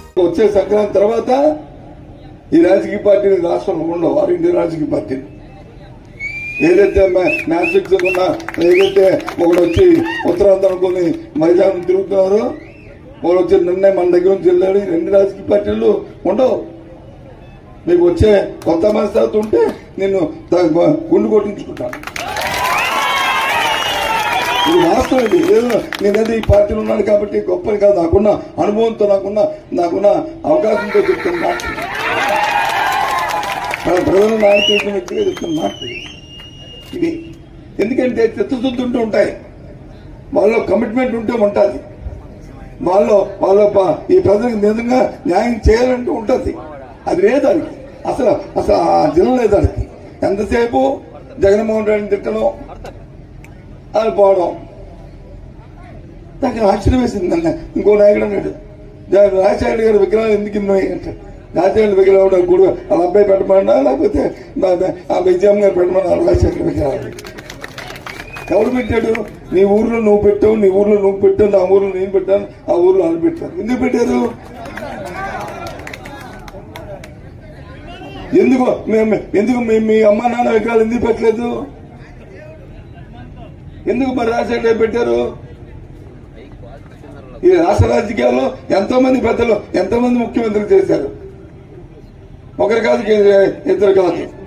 వచ్చే సంక్రాంతి తర్వాత ఈ రాజకీయ పార్టీలు రాష్ట్రంలో ఉండవు ఆల్ ఇండియా రాజకీయ పార్టీలు ఏదైతే మ్యాచ్ ఫిక్సింగ్ ఉన్నా ఏదైతే ఒకడు వచ్చి ఉత్తరాంధ్ర అనుకుని మైదానం తిరుగుతున్నారో ఒకడు వచ్చి నిన్నే మన దగ్గర నుంచి వెళ్ళాడు ఈ రెండు రాజకీయ పార్టీలు ఉండవు మీకు వచ్చే కొత్త మనస్తత్వం ఉంటే నిన్ను దా- గుండు కొట్టించుకుంటాను ఇది వాస్తవం ఇది ఏదో నేనైతే ఈ పార్టీలో ఉన్నాను కాబట్టి గొప్పది కాదు నాకున్న అనుభవంతో నాకున్న నాకున్న అవకాశంతో చెప్తున్న మాట ఇది. మన ప్రజలు నాకు తెలిసిన వ్యక్తిగా చెప్తున్న మాట ఇది. ఇది ఎందుకంటే చిత్తశుద్ధి ఉంటూ ఉంటాయి వాళ్ళలో కమిట్మెంట్ ఉంటే ఉంటుంది వాళ్ళు వాళ్ళ ప- ఈ ప్రజలకు నిజంగా న్యాయం చేయాలంటూ ఉంటుంది అది లేదు దానికి అసలు అసలు ఆ జిల్లా లేదు దానికి ఎంతసేపు జగన్మోహన్ రెడ్డిని తిట్టడం అది పోవడం నాకు ఆశ్చర్యం వేసింది నన్ను ఇంకో నాయకుడు అన్నాడు జా- రాజశేఖర గారి విగ్రహాలు ఎందుకు ఉన్నాయి అంటే రాజశేఖర విగ్రహం కూడా గుడి వాళ్ళ అబ్బాయి పెట్టమన్నా లేకపోతే మా- మా- ఆ విజయం గారు పెట్టమన్నారు రాజశేఖర విగ్రహాలు ఎవరు పెట్టాడు నీ ఊర్లో నువ్వు పెట్టావు నీ ఊర్లో నువ్వు పెట్టావు నా ఊర్లో నేను పెట్టాను ఆ ఊర్లో వాళ్ళు పెట్టారు ఎందుకు పెట్టారు ఎందుకు మేము ఎందుకు మీ మీ అమ్మ నాన్న విగ్రహాలు ఎందుకు పెట్టలేదు ఎందుకు మరి రాజశేఖర గారు పెట్టారు ఈ రాష్ట్ర రాజకీయాల్లో ఎంతో మంది పెద్దలు ఎంతో మంది ముఖ్యమంత్రులు చేశారు ఒకరు కాదు ఇద్దరు కాదు